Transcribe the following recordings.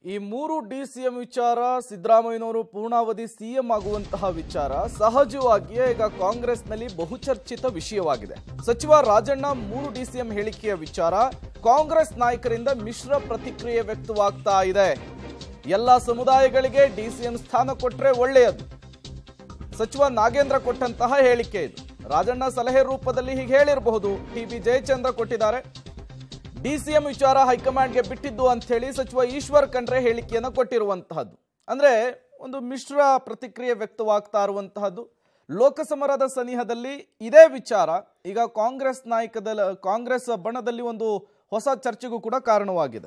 ಈ ಮೂರು D CM ವಿಚಾರ ಸಿದ್ದರಾಮಯ್ಯನವರು ಪೂರ್ಣಾವಧಿ ಸಿಎಂ ಆಗುವಂತಹ ವಿಚಾರ ಸಹಜವಾಗಿಯೇ ಈಗ ಕಾಂಗ್ರೆಸ್ನಲ್ಲಿ ಬಹುಚರ್ಚಿತ ವಿಷಯವಾಗಿದೆ ಸಚಿವ ರಾಜಣ್ಣ ಮೂರು ಡಿ ಸಿಎಂ ಹೇಳಿಕೆಯ ವಿಚಾರ ಕಾಂಗ್ರೆಸ್ ನಾಯಕರಿಂದ ಮಿಶ್ರ ಪ್ರತಿಕ್ರಿಯೆ ವ್ಯಕ್ತವಾಗ್ತಾ ಇದೆ ಎಲ್ಲ ಸಮುದಾಯಗಳಿಗೆ ಡಿಸಿಎಂ ಸ್ಥಾನ ಕೊಟ್ರೆ ಒಳ್ಳೆಯದು ಸಚಿವ ನಾಗೇಂದ್ರ ಕೊಟ್ಟಂತಹ ಹೇಳಿಕೆ ಇದು ರಾಜಣ್ಣ ಸಲಹೆ ರೂಪದಲ್ಲಿ ಹೀಗೆ ಹೇಳಿರಬಹುದು ಟಿ ಬಿ ಜಯಚಂದ್ರ ಕೊಟ್ಟಿದ್ದಾರೆ ಡಿಸಿಎಂ ವಿಚಾರ ಹೈಕಮಾಂಡ್ಗೆ ಬಿಟ್ಟಿದ್ದು ಅಂತ ಹೇಳಿ ಸಚಿವ ಈಶ್ವರ್ ಖಂಡ್ರೆ ಹೇಳಿಕೆಯನ್ನು ಕೊಟ್ಟಿರುವಂತಹದ್ದು ಅಂದ್ರೆ ಒಂದು ಮಿಶ್ರ ಪ್ರತಿಕ್ರಿಯೆ ವ್ಯಕ್ತವಾಗ್ತಾ ಇರುವಂತಹದ್ದು ಲೋಕಸಮರದ ಸನಿಹದಲ್ಲಿ ಇದೇ ವಿಚಾರ ಈಗ ಕಾಂಗ್ರೆಸ್ ನಾಯಕದ ಕಾಂಗ್ರೆಸ್ ಬಣದಲ್ಲಿ ಒಂದು ಹೊಸ ಚರ್ಚೆಗೂ ಕೂಡ ಕಾರಣವಾಗಿದೆ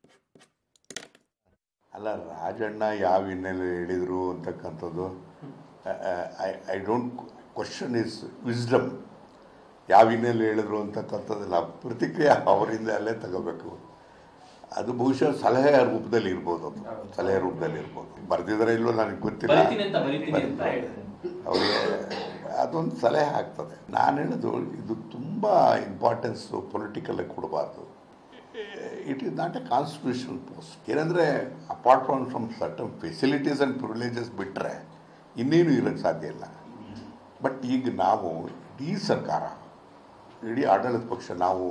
ಅಲ್ಲ ರಾಜಣ್ಣ ಯಾವ ಹಿನ್ನೆಲೆ ಹೇಳಿದರು ಅಂತಕ್ಕಂಥದ್ದು I I don't question is wisdom ಯಾವ ಹಿನ್ನೆಲೆ ಹೇಳಿದ್ರು ಅಂತಕ್ಕಂಥದ್ದೆಲ್ಲ ಪ್ರತಿಕ್ರಿಯೆ ಅವರಿಂದ ಅಲ್ಲೇ ತಗೋಬೇಕು ಅದು ಬಹುಶಃ ಸಲಹೆ ರೂಪದಲ್ಲಿ ಇರ್ಬೋದು ಅದು ಸಲಹೆ ರೂಪದಲ್ಲಿ ಇರ್ಬೋದು ಬರೆದಿದ್ದಾರೆ ಇಲ್ಲೋ ನನಗೆ ಗೊತ್ತಿಲ್ಲ ಬರಿತೀನಿ ಅಂತ ಬರಿತೀನಿ ಅಂತ ಹೇಳಿದ್ರು ಅವರಿಗೆ ಅದೊಂದು ಸಲಹೆ ಆಗ್ತದೆ ನಾನು ಹೇಳೋದು ಇದು ತುಂಬ ಇಂಪಾರ್ಟೆನ್ಸು ಪೊಲಿಟಿಕಲ್ಲಿ ಕೊಡಬಾರ್ದು it is not a constitution post ಏನಂದರೆ apart from from certain facilities and privileges ಬಿಟ್ಟರೆ ಇನ್ನೇನು ಇರೋಕ್ಕೆ ಸಾಧ್ಯ ಇಲ್ಲ ಬಟ್ ಈಗ ನಾವು ಇಡೀ ಸರ್ಕಾರ ಇಡೀ ಆಡಳಿತ ಪಕ್ಷ ನಾವು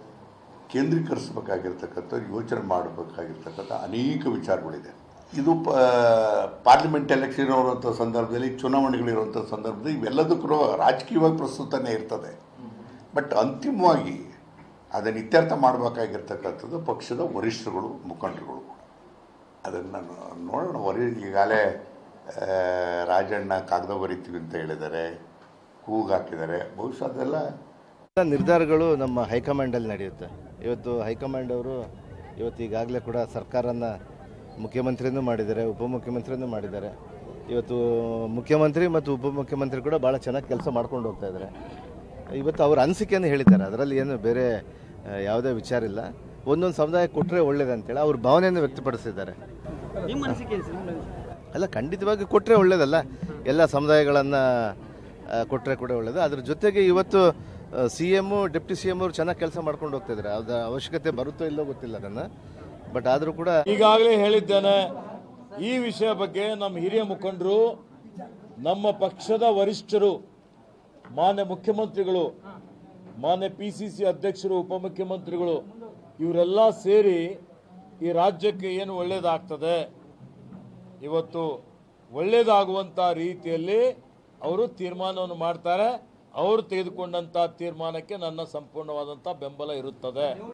ಕೇಂದ್ರೀಕರಿಸಬೇಕಾಗಿರ್ತಕ್ಕಂಥ ಯೋಚನೆ ಮಾಡಬೇಕಾಗಿರ್ತಕ್ಕಂಥ ಅನೇಕ ವಿಚಾರಗಳಿದೆ ಇದು ಪ ಪಾರ್ಲಿಮೆಂಟ್ ಎಲೆಕ್ಷನ್ ಇರುವಂಥ ಸಂದರ್ಭದಲ್ಲಿ ಚುನಾವಣೆಗಳಿರುವಂಥ ಸಂದರ್ಭದಲ್ಲಿ ಇವೆಲ್ಲದಕ್ಕೂ ರಾಜಕೀಯವಾಗಿ ಪ್ರಸ್ತುತನೇ ಇರ್ತದೆ ಬಟ್ ಅಂತಿಮವಾಗಿ ಅದನ್ನು ಇತ್ಯರ್ಥ ಮಾಡಬೇಕಾಗಿರ್ತಕ್ಕಂಥದ್ದು ಪಕ್ಷದ ವರಿಷ್ಠರುಗಳು ಮುಖಂಡರುಗಳು ಕೂಡ ಅದನ್ನು ನೋಡೋಣ ವರಿ ಈಗಾಗಲೇ ಆ, ರಾಜಣ್ಣ ಕಾಗದ ಬರಿತೀವಿ ಅಂತ ಹೇಳಿದ್ದಾರೆ ಕೂಗು ಹಾಕಿದ್ದಾರೆ ಬಹುಶಃ ಅದೆಲ್ಲ ಎಲ್ಲ ನಿರ್ಧಾರಗಳು ನಮ್ಮ ಹೈಕಮಾಂಡಲ್ಲಿ ನಡೆಯುತ್ತೆ ಇವತ್ತು ಹೈಕಮಾಂಡ್ ಅವರು ಇವತ್ತು ಈಗಾಗಲೇ ಕೂಡ ಸರ್ಕಾರನ ಮುಖ್ಯಮಂತ್ರಿನೂ ಮಾಡಿದ್ದಾರೆ ಉಪಮುಖ್ಯಮಂತ್ರಿನೂ ಮಾಡಿದ್ದಾರೆ ಇವತ್ತು ಮುಖ್ಯಮಂತ್ರಿ ಮತ್ತು ಉಪಮುಖ್ಯಮಂತ್ರಿ ಕೂಡ ಭಾಳ ಚೆನ್ನಾಗಿ ಕೆಲಸ ಮಾಡ್ಕೊಂಡು ಹೋಗ್ತಾ ಇದ್ದಾರೆ ಇವತ್ತು ಅವ್ರ ಅನಿಸಿಕೆಯನ್ನು ಹೇಳಿದ್ದಾರೆ ಅದರಲ್ಲಿ ಏನು ಬೇರೆ ಆ, ಯಾವುದೇ ವಿಚಾರ ಇಲ್ಲ ಒಂದೊಂದು ಸಮುದಾಯ ಕೊಟ್ಟರೆ ಒಳ್ಳೇದಂತೇಳಿ ಅವ್ರ ಭಾವನೆಯನ್ನು ವ್ಯಕ್ತಪಡಿಸಿದ್ದಾರೆ ನಿಮ್ಮ ಅನಿಸಿಕೆ ಏನು ಸರ್? ನಿಮ್ಮ ಅನಿಸಿಕೆ? ಅಲ್ಲ ಖಂಡಿತವಾಗಿ ಕೊಟ್ಟರೆ ಒಳ್ಳೇದಲ್ಲ ಎಲ್ಲ ಸಮುದಾಯಗಳನ್ನು ಕೊಟ್ಟರೆ ಕೂಡ ಒಳ್ಳೇದು ಅದ್ರ ಜೊತೆಗೆ ಇವತ್ತು C M deputy C M ಅವರು ಚೆನ್ನಾಗಿ ಕೆಲಸ ಮಾಡ್ಕೊಂಡು ಹೋಗ್ತಾ ಇದ್ದಾರೆ ಅದ್ರ ಅವಶ್ಯಕತೆ ಬರುತ್ತೋ ಇಲ್ಲೋ ಗೊತ್ತಿಲ್ಲ ಅದನ್ನು ಬಟ್ ಆದರೂ ಕೂಡ ಈಗಾಗಲೇ ಹೇಳಿದ್ದೇನೆ ಈ ವಿಷಯ ಬಗ್ಗೆ ನಮ್ಮ ಹಿರಿಯ ಮುಖಂಡರು ನಮ್ಮ ಪಕ್ಷದ ವರಿಷ್ಠರು ಮಾನ್ಯ ಮುಖ್ಯಮಂತ್ರಿಗಳು ಮಾನ್ಯ ಪಿ ಸಿ ಸಿ ಅಧ್ಯಕ್ಷರು ಉಪಮುಖ್ಯಮಂತ್ರಿಗಳು ಇವರೆಲ್ಲ ಸೇರಿ ಈ ರಾಜ್ಯಕ್ಕೆ ಏನು ಒಳ್ಳೇದಾಗ್ತದೆ ಇವತ್ತು ಒಳ್ಳೇದಾಗುವಂಥ ರೀತಿಯಲ್ಲಿ ಅವರು ತೀರ್ಮಾನವನ್ನು ಮಾಡ್ತಾರೆ ಅವರು ತೆಗೆದುಕೊಂಡಂಥ ತೀರ್ಮಾನಕ್ಕೆ ನನ್ನ ಸಂಪೂರ್ಣವಾದಂಥ ಬೆಂಬಲ ಇರುತ್ತದೆ